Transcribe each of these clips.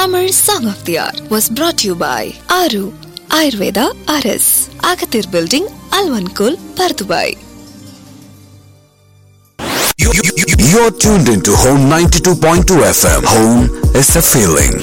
Tamil Song of the Hour was brought to you by Aru Ayurveda RS, Agathir Building, Alvankul, Pardubai. You- you- you- You're tuned into Home 92.2 FM. Home is a feeling.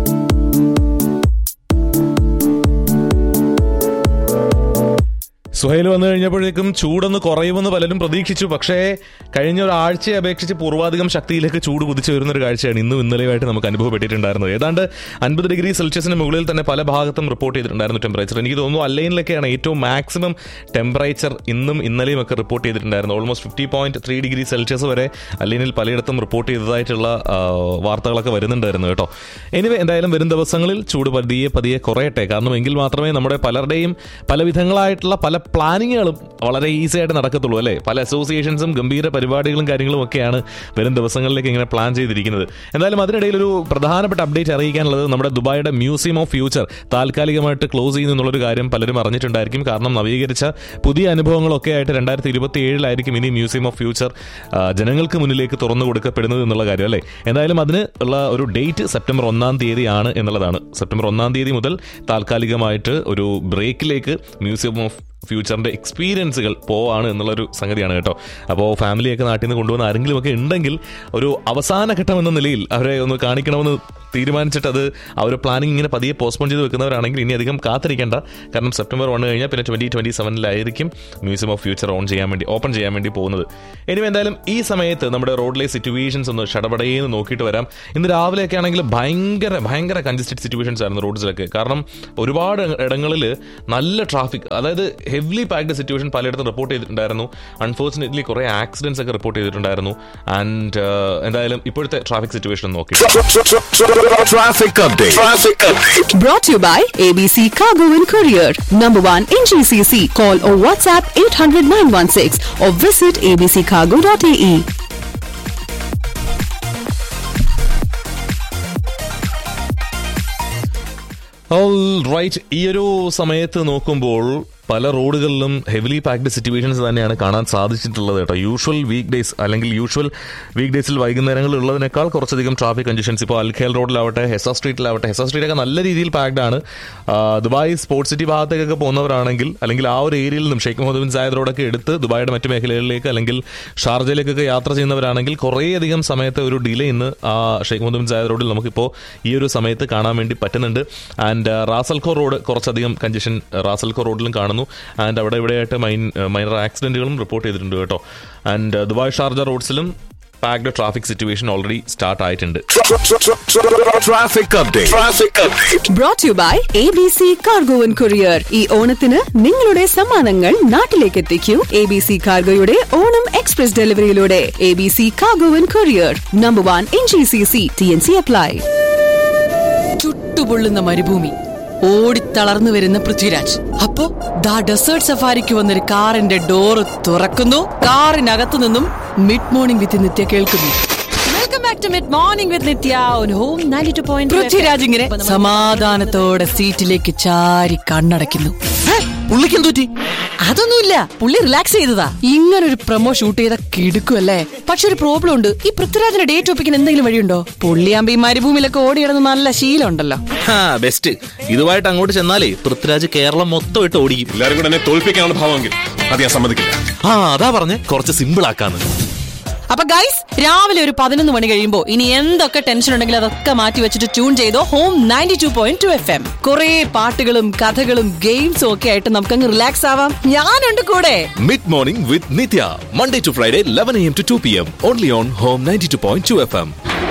Suhail വന്നു കഴിഞ്ഞപ്പോഴേക്കും ചൂടൊന്ന് കുറയുമെന്ന് പലരും പ്രതീക്ഷിച്ചു പക്ഷേ കഴിഞ്ഞ ഒരാഴ്ചയെ അപേക്ഷിച്ച് പൂർവാധികം ശക്തിയിലേക്ക് ചൂട് കുതിച്ചു വരുന്ന ഒരു കാഴ്ചയാണ് ഇന്നും ഇന്നലെയുമായിട്ട് നമുക്ക് അനുഭവപ്പെട്ടിട്ടുണ്ടായിരുന്നത് ഏതാണ്ട് അൻപത് ഡിഗ്രി സെൽഷ്യസിന് മുകളിൽ തന്നെ പല ഭാഗത്തും റിപ്പോർട്ട് ചെയ്തിട്ടുണ്ടായിരുന്നു ടെമ്പറേച്ചർ എനിക്ക് തോന്നുന്നു അല്ലൈനിലൊക്കെയാണ് ഏറ്റവും മാക്സിമം ടെമ്പറേച്ചർ ഇന്നും ഇന്നലെയും ഒക്കെ റിപ്പോർട്ട് ചെയ്തിട്ടുണ്ടായിരുന്നു almost fifty point three degree Celsius വരെ അല്ലൈനിൽ പലയിടത്തും റിപ്പോർട്ട് ചെയ്തതായിട്ടുള്ള ആ, വാർത്തകളൊക്കെ വരുന്നുണ്ടായിരുന്നു കേട്ടോ എനിവേ എന്തായാലും വരും ദിവസങ്ങളിൽ ചൂട് പതിയെ പതിയെ കുറയട്ടെ കാരണം എങ്കിൽ മാത്രമേ നമ്മുടെ പലരുടെയും പല വിധങ്ങളായിട്ടുള്ള പല പ്ലാനിങ്ങുകളും വളരെ ഈസി ആയിട്ട് നടക്കത്തുള്ളൂ അല്ലേ പല അസോസിയേഷൻസും ഗംഭീര പരിപാടികളും കാര്യങ്ങളും ഒക്കെയാണ് വരും ദിവസങ്ങളിലേക്ക് ഇങ്ങനെ പ്ലാൻ ചെയ്തിരിക്കുന്നത് എന്തായാലും അതിനിടയിൽ ഒരു പ്രധാനപ്പെട്ട അപ്ഡേറ്റ് അറിയിക്കാനുള്ളത് നമ്മുടെ ദുബായിയുടെ മ്യൂസിയം ഓഫ് ഫ്യൂച്ചർ താൽക്കാലികമായിട്ട് ക്ലോസ് ചെയ്യുന്നു എന്നുള്ളൊരു കാര്യം പലരും അറിഞ്ഞിട്ടുണ്ടായിരിക്കും കാരണം നവീകരിച്ച പുതിയ അനുഭവങ്ങളൊക്കെ ആയിട്ട് രണ്ടായിരത്തി ഇരുപത്തി ഏഴിലായിരിക്കും ഇനി മ്യൂസിയം ഓഫ് ഫ്യൂച്ചർ ആ, ജനങ്ങൾക്ക് മുന്നിലേക്ക് തുറന്നു കൊടുക്കപ്പെടുന്നത് എന്നുള്ള കാര്യം അല്ലേ എന്തായാലും അതിന് ഉള്ള ഒരു ഡേറ്റ് സെപ്റ്റംബർ ഒന്നാം തീയതിയാണ് എന്നുള്ളതാണ് സെപ്റ്റംബർ ഒന്നാം തീയതി മുതൽ താൽക്കാലികമായിട്ട് ഒരു ബ്രേക്കിലേക്ക് മ്യൂസിയം ഓഫ് ഫ്യൂച്ചറിന്റെ എക്സ്പീരിയൻസുകൾ പോവാണ് എന്നുള്ളൊരു സംഗതിയാണ് കേട്ടോ അപ്പോൾ ഫാമിലിയൊക്കെ നാട്ടിൽ നിന്ന് കൊണ്ടുവന്ന ആരെങ്കിലും ഒക്കെ ഉണ്ടെങ്കിൽ ഒരു അവസാന ഘട്ടം എന്ന നിലയിൽ അവരെ ഒന്ന് കാണിക്കണമെന്ന് തീരുമാനിച്ചിട്ട് അത് ആ ഒരു പ്ലാനിങ് ഇങ്ങനെ പതിയെ പോസ്റ്റ്പോൺ ചെയ്ത് വെക്കുന്നവരാണെങ്കിൽ ഇനി അധികം കാത്തിരിക്കേണ്ട കാരണം സെപ്റ്റംബർ വന്നു കഴിഞ്ഞാൽ പിന്നെ ട്വന്റി ട്വന്റി സെവനിലായിരിക്കും മ്യൂസിയം ഓഫ് ഫ്യൂച്ചർ ഓൺ ചെയ്യാൻ വേണ്ടി ഓപ്പൺ ചെയ്യാൻ വേണ്ടി പോകുന്നത് ഇനി എന്തായാലും ഈ സമയത്ത് നമ്മുടെ റോഡിലെ സിറ്റുവേഷൻസ് ഒന്ന് ഷടപടയെന്ന് നോക്കിയിട്ട് വരാം ഇന്ന് രാവിലെയൊക്കെ ആണെങ്കിൽ ഭയങ്കര ഭയങ്കര കൺജസ്റ്റഡ് സിറ്റുവേഷൻസ് ആയിരുന്നു റോഡ്സിലൊക്കെ കാരണം ഒരുപാട് ഇടങ്ങളിൽ നല്ല ട്രാഫിക് അതായത് ഹെവിലി പാക്ഡ് സിറ്റുവേഷൻ പലയിടത്തും റിപ്പോർട്ട് ചെയ്തിട്ടുണ്ടായിരുന്നു അൺഫോർച്ചുനേറ്റ്ലി കുറേ ആക്സിഡൻസ് ഒക്കെ റിപ്പോർട്ട് ചെയ്തിട്ടുണ്ടായിരുന്നു ആൻഡ് എന്തായാലും ഇപ്പോഴത്തെ ട്രാഫിക് സിറ്റുവേഷൻ നോക്കി Traffic update. Traffic update. Brought to you by ABC Cargo and Courier. Number one in GCC. Call or WhatsApp 800 916 or visit abccargo.ae. Right ഈ ഒരു സമയത്ത് നോക്കുമ്പോൾ പല റോഡുകളിലും ഹെവിലി പാക്ഡ് സിറ്റുവേഷൻസ് തന്നെയാണ് കാണാൻ സാധിച്ചിട്ടുള്ളത് കേട്ടോ യൂഷ്വൽ വീക്ക് ഡേയ്സ് അല്ലെങ്കിൽ യൂഷ്വൽ വീക്ക് ഡേയ്സിൽ വൈകുന്നേരങ്ങളിൽ ഉള്ളതിനേക്കാൾ കുറച്ചധികം ട്രാഫിക് കണ്ടീഷൻസ് ഇപ്പോൾ അൽഖേൽ റോഡിലാവട്ടെ ഹെസ സ്ട്രീറ്റിലാവട്ടെ ഹെസ സ്ട്രീറ്റൊക്കെ നല്ല രീതിയിൽ പാക്ഡ് ആണ് ആ, ദുബായ് സ്പോർട്സ് സിറ്റി ഭാഗത്തേക്കൊക്കെ പോകുന്നവരാണെങ്കിൽ അല്ലെങ്കിൽ ആ ഒരു ഏരിയയിൽ നിന്നും ഷെയ്ഖ് മുഹമ്മദ് ബിൻ സായദ് റോഡൊക്കെ എടുത്ത് ദുബായിയുടെ മറ്റു മേഖലകളിലേക്ക് അല്ലെങ്കിൽ ഷാർജയിലേക്കൊക്കെ യാത്ര ചെയ്യുന്നവരാണെങ്കിൽ കുറേയധികം സമയത്ത് ഒരു ഡിലേ ഇന്ന് ആ ഷെയ്ഖ് മുഹമ്മദ് ബിൻ സായദ് റോഡിൽ നമുക്കിപ്പോൾ ഈ ഒരു സമയത്ത് കാണാൻ വേണ്ടി പറ്റുന്നുണ്ട് ആൻഡ് റാസൽഖോ റോഡ് കുറച്ചധികം കഞ്ചഷൻ റാസൽഖോ റോഡിലും കാണുന്നു ആൻഡ് അവിടെ ഇവിടെയായിട്ട് മൈൻ മൈനർ ആക്സിഡന്റുകളും റിപ്പോർട്ട് ചെയ്തിട്ടുണ്ട് കേട്ടോ ആൻഡ് ദുബായ് ഷാർജ റോഡ്സിലും packed traffic situation already start ആയിട്ടുണ്ട് Traffic update. Traffic update. Brought to you by ABC Cargo and Courier. ഈ ഓണത്തിന് നിങ്ങളുടെ സമ്മാനങ്ങൾ നാട്ടിലേക്ക് എത്തിക്കൂ എ ബി സി കാർഗോയുടെ ഓണം എക്സ്പ്രസ് ഡെലിവറിയിലൂടെ A B C cargo and courier number one in G C C T N C apply ചുട്ടുപൊള്ളുന്ന മരുഭൂമി ഓടിത്തളർന്നു വരുന്ന പൃഥ്വിരാജ് അപ്പോ ദാ ഡെസേർട്ട് സഫാരിക്ക് വന്നൊരു കാറിന്റെ ഡോറ് തുറക്കുന്നു കാറിനകത്തു നിന്നും മിഡ് മോർണിംഗ് വിത്ത് നിത്യ കേൾക്കുന്നു welcome back to mid morning with Nithya on home 92.2 Prithviraj ഇങ്ങനെ സമാധാനത്തോടെ സീറ്റിലേക്ക് ചാരി കണ്ണടയ്ക്കുന്നു പുള്ളിക്കും തൂറ്റി അതൊന്നുമില്ല പുള്ളി റിലാക്സ് ചെയ്തതാ ഇങ്ങനെ ഒരു പ്രൊമോ ഷൂട്ട് ചെയ്ത കിടുക്കുമല്ലേ പക്ഷെ ഒരു പ്രോബ്ലം ഉണ്ട് ഈ പൃഥ്വിരാജിന്റെ ഡേറ്റ് ഒപ്പിക്കാൻ എന്തെങ്കിലും വഴിയുണ്ടോ പുള്ളിയാകുമ്പോ ഈ മരുഭൂമിയിലൊക്കെ ഓടിയിടുന്ന നല്ല ശീലം ഉണ്ടല്ലോ ബെസ്റ്റ് ഇതുമായിട്ട് അങ്ങോട്ട് ചെന്നാലേ പൃഥ്വിരാജ് കേരളം മൊത്തം ഇട്ട് ഓടിക്കും എല്ലാരും കൂടെ എന്നെ തോൽപ്പിക്കാനുള്ള ഭാവമെങ്കിൽ അത് ഞാൻ സമ്മതിക്കില്ല ആ അതാ പറഞ്ഞ് കുറച്ച് സിമ്പിൾ ആക്കാന്ന് അപ്പൊ ഗൈസ് രാവിലെ ഒരു പതിനൊന്ന് മണി കഴിയുമ്പോ ഇനി എന്തൊക്കെ ടെൻഷൻ ഉണ്ടെങ്കിലും അതൊക്കെ മാറ്റി വെച്ചിട്ട് ട്യൂൺ ചെയ്തോ home ninety two point two F M കുറെ പാട്ടുകളും കഥകളും ഗെയിംസും ഒക്കെ ആയിട്ട് നമുക്കങ്ങ് റിലാക്സ് ആവാം ഞാനുണ്ട് കൂടെ mid morning with Nithya Monday to Friday eleven M to two P M only on home ninety two point two F M